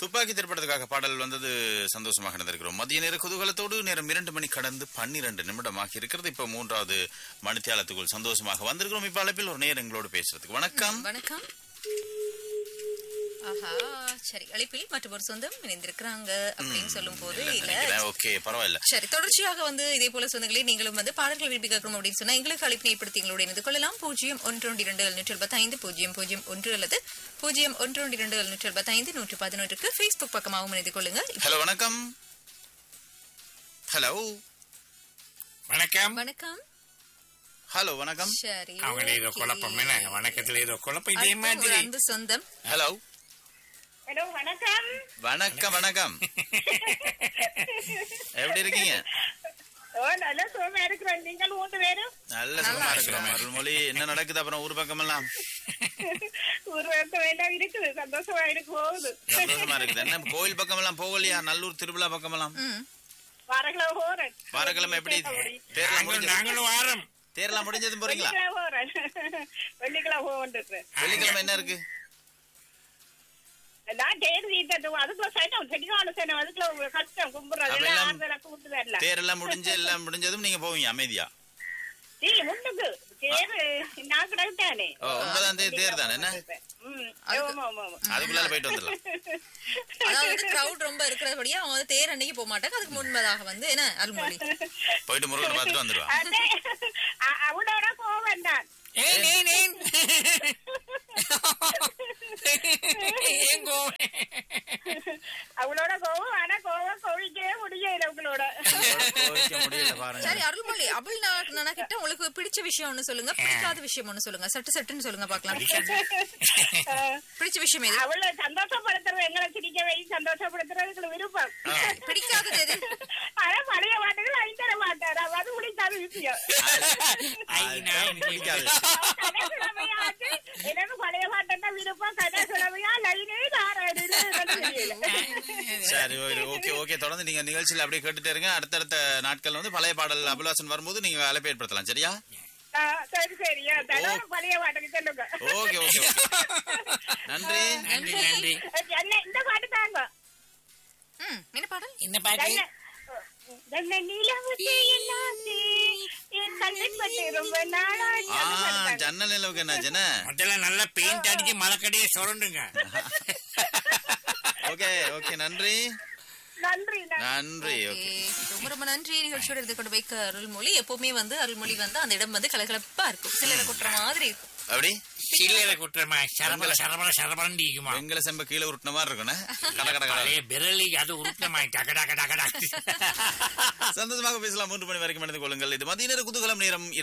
துப்பாக்கி திரைப்படத்துக்காக பாடல் வந்தது சந்தோஷமாக நடந்திருக்கிறோம் மதிய நேர குதூகலத்தோடு நேரம் இரண்டு மணி கடந்து பன்னிரண்டு நிமிடமாக இருக்கிறது இப்ப மூன்றாவது மணித்தியாலத்துக்குள் சந்தோஷமாக வந்திருக்கிறோம் இப்ப அழைப்பில் ஒரு நேரம் எங்களோடு பேசுறதுக்கு வணக்கம் வணக்கம் ஆஹா சரி அழைப்பில் மற்றும் ஒரு சொந்தம் இணைந்திருக்கிறாங்க அப்படின்னு சொல்லும் போது இல்ல ஓகே பரவாயில்ல சரி தொடர்ச்சியாக வந்து இதே போல சொந்தங்களே நீங்களும் வந்து பாடல்கள் விரும்பி கேட்கணும் அப்படின்னு சொன்னா எங்களுக்கு அழைப்பினை ஏற்படுத்தி எங்களோட இணைந்து கொள்ளலாம் பூஜ்ஜியம் ஒன்று ஒன்று இரண்டு எழுநூற்றி எழுபத்தி ஐந்து பூஜ்ஜியம் பூஜ்ஜியம் ஒன்று அல்லது பூஜ்ஜியம் ஒன்று ஒன்று இரண்டு எழுநூற்றி எழுபத்தி ஐந்து நூற்றி பதினொன்றுக்கு ஃபேஸ்புக் பக்கமாகவும் இணைந்து கொள்ளுங்க ஹலோ வணக்கம் ஹலோ வணக்கம் வணக்கம் ஹலோ வணக்கம் சரி அவங்க ஏதோ okay. குழப்பம் என்ன வணக்கத்துல ஏதோ குழப்பம் இதே அடுத்து ஒரு மாதிரி அன்பு சொந்தம் ஹலோ ஹலோ வணக்கம் வணக்கம் வணக்கம் எப்படி இருக்கீங்க ஓ நல்ல சுகமா இருக்கிறோம் நீங்கள் மூன்று பேரும் நல்ல சுகமா இருக்கிறோம் அருள்மொழி என்ன நடக்குது அப்புறம் ஊர் பக்கம் எல்லாம் உருவாக்க வேண்டாம் இருக்குது சந்தோஷமா இருக்கு போகுது சந்தோஷமா இருக்குது என்ன கோயில் பக்கம் எல்லாம் போகலையா நல்லூர் திருவிழா பக்கம் எல்லாம் ம். வாரக்கிழமை போறேன் வாரக்கிழமை எப்படி தேர்லாம் நாங்களும் முடிஞ்சது நாங்களும் வாரம் தேர்லாம் முடிஞ்சதும் போறீங்களா வெள்ளிக்கிழமை போறேன் வெள்ளிக்கிழமை போகிட்டு வெள்ளிக்கிழமை என்ன இருக்கு நான் தேர் தீட்டது அதுக்குள்ள சைட்டம் செடிக்கான சேனம் அதுக்குள்ள கஷ்டம் கும்பிடுறது அப்ப எல்லாம் ஆறுதல கூட்டு வரல தேரெல்லாம் முடிஞ்சு எல்லாம் முடிஞ்சதும் நீங்க போவீங்க அமைதியா சீ முன்னுக்கு தேர் நான் கிடத்தானே ஓ, ஒன்பதாம் தேதி தேர் தானே என்ன ம் ஆமா ஆமா ஆமா அதுக்குள்ளால போயிட்டு வந்துடலாம் அதாவது கிரவுட் ரொம்ப இருக்கிறபடியா அவங்க வந்து தேர் அன்னைக்கு போக மாட்டாங்க அதுக்கு முன்பதாக வந்து என்ன அருள்மொழி போயிட்டு முருகனை பார்த்துட்டு வந்துடுவான் அதே அ- அவளோட கோவம் தான் ஏன் ஏன் ஏன் ஏன் கோவம்? அவளோட கோவம் ஆனா கோவம் கோவிக்கவே முடியல உங்களோட கோவிக்க முடியல பாருங்க சரி அருள்மொழி அபுல் நானா கிட்ட உங்களுக்கு பிடிச்ச விஷயம் ஒண்ணு சொல்லுங்க பிடிக்காத விஷயம் ஒண்ணு சொல்லுங்க சட்டு சட்டுன்னு சொல்லுங்க பாக்கலாம் பிடிச்ச விஷயம் எது அவளை சந்தோஷப்படுத்துறது எங்களை சிரிக்க வை சந்தோஷப்படுத்துறதுக்கு விருப்பம் பிடிக்காதது எது ஆனா பழைய பாட்டுகள் ஐந்தர மாட்டார் அது முடிக்காத விஷயம் ஐ, நான் பிடிக்காது கடைக்கிழமையாச்சு எனக்கு பழைய பாட்டுன்னா விருப்பம் கடைக்கிழமையா லைனே தாராடு சரி ஓகே ஓகே தொடர்ந்து நீங்க நிகழ்ச்சியில அப்படியே கேட்டுட்டே இருங்க அடுத்தடுத்த நாட்கள்ல வந்து பழைய பாடல் அபிலாசன் வரும்போது நீங்க அழைப்பு ஏற்படுத்தலாம் சரியா சரி சரியா தலைவர் பழைய பாட்டுக்கு சொல்லுங்க ஓகே ஓகே நன்றி நன்றி நன்றி என்ன இந்த பாட்டு தாங்க ம், என்ன பாடல் என்ன பாட்டு என்ன என்ன நீலமுத்து என்னாச்சு என் கண்ணில் பட்டு ரொம்ப நாளாச்சு ஆ அந்த பாட்டு தாங்க. ஜன்னல் நிலவுக்கு என்ன ஜன முதல்ல நல்லா பெயிண்ட் அடிச்சு மலக்கடியே சுரண்டுங்க ஓகே ஓகே நன்றி நன்றி நன்றி. நன்றி ஓகே ஓகே. ரொம்ப ரொம்ப நன்றி நிகழ்ச்சியோட இருந்து கொண்டு வைக்க அருள்மொழி எப்பவுமே வந்து அருள்மொழி வந்து அந்த இடம் வந்து கலகலப்பா இருக்கும் சிலரை கொட்டுற மாதிரி இருக்கும் அப்படி சில்லறை குற்றமா சரபர சரபர சரபரண்டிக்குமா வெங்கல செம்ப கீழே உருட்டின மாதிரி இருக்குண்ணே கட கட கட அதே விரலி அது உருட்டமாய் டகடா கடா கடா சந்தோஷமாக பேசலாம் மூன்று மணி வரைக்கும் நடந்து கொள்ளுங்கள் இது மதிய நேர குதூகலம் நேரம்